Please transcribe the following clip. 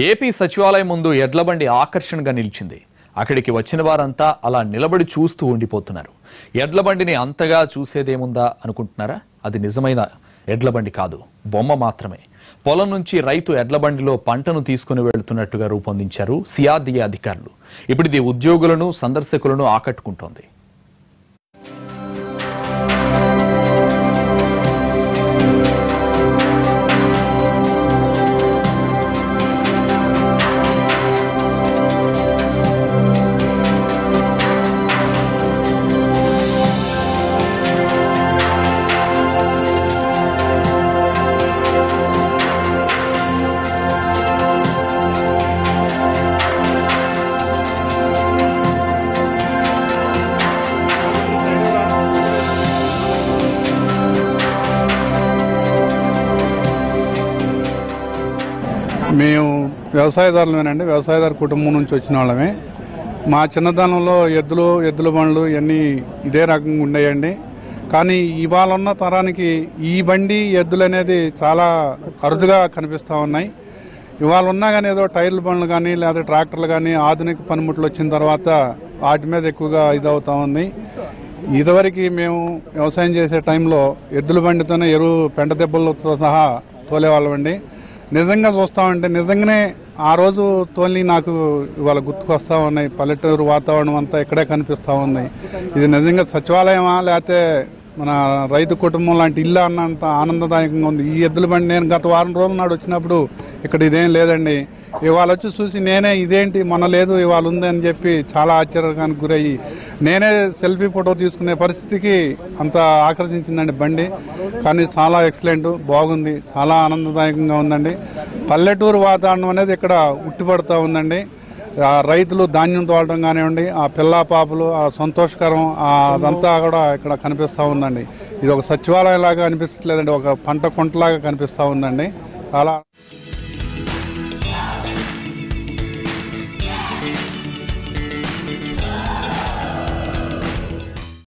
AP సచివాలయం ముందు ఎడ్లబండి ఆకర్షణగా నిలిచింది అక్కడికి వచ్చిన వారంతా అలా నిలబడి చూస్తూ ఉండిపోతున్నారు ఎడ్లబండిని అంతగా చూసేదేముందా అనుకుంటున్నారా అది నిజమైన ఎడ్లబండి కాదు బొమ్మ మాత్రమే పొలం నుంచి రైతు ఎడ్లబండిలో పంటను తీసుకుని వెళ్తున్నట్టుగా రూపొందించారు సిఆర్డీఏ అధికారులు ఇప్పుడు ఇది ఉద్యోగులను సందర్శకులను ఆకట్టుకుంటోంది మేము వ్యవసాయదారులమేనండి వ్యవసాయదారు కుటుంబం నుంచి వచ్చిన వాళ్ళమే మా చిన్నతనంలో ఎద్దులు ఎద్దుల బండ్లు ఇవన్నీ ఇదే రకంగా ఉండేయండి కానీ ఇవాళ ఉన్న తరానికి ఈ బండి ఎద్దులు అనేది చాలా అరుదుగా కనిపిస్తూ ఉన్నాయి ఇవాళ ఉన్నా కానీ ఏదో టైర్ల బండ్లు కానీ లేదా ట్రాక్టర్లు కానీ ఆధునిక పనిముట్లు వచ్చిన తర్వాత వాటి మీద ఎక్కువగా ఇదవుతా ఉంది ఇదివరకు మేము వ్యవసాయం చేసే టైంలో ఎద్దుల బండితోనే ఎరువు పెంట దెబ్బలతో సహా తోలేవాళ్ళమండి నిజంగా చూస్తామంటే నిజంగానే ఆ రోజు తోలి నాకు ఇవాళ గుర్తుకొస్తా ఉన్నాయి పల్లెటూరు వాతావరణం అంతా ఇక్కడే కనిపిస్తూ ఉంది ఇది నిజంగా సచివాలయమా లేకపోతే మన రైతు కుటుంబం లాంటి ఇల్లు అన్నంత ఆనందదాయకంగా ఉంది ఈ ఎద్దుల బండి నేను గత వారం రోజుల నాడు వచ్చినప్పుడు ఇక్కడ ఇదేం లేదండి ఇవాళ వచ్చి చూసి నేనే ఇదేంటి మొన్న లేదు ఇవాళ ఉంది అని చెప్పి చాలా ఆశ్చర్యానికి గురయ్యి నేనే సెల్ఫీ ఫోటో తీసుకునే పరిస్థితికి అంత ఆకర్షించిందండి బండి కానీ చాలా ఎక్సలెంట్ బాగుంది చాలా ఆనందదాయకంగా ఉందండి పల్లెటూరు వాతావరణం అనేది ఇక్కడ ఉట్టిపడుతూ ఉందండి ఆ రైతులు ధాన్యం తోలడం కానివ్వండి ఆ పిల్ల పాపలు ఆ సంతోషకరం ఆ అదంతా కూడా ఇక్కడ కనిపిస్తూ ఉందండి ఇది ఒక సచివాలయం లాగా అనిపించట్లేదండి ఒక పంట కుంటలాగా కనిపిస్తూ ఉందండి చాలా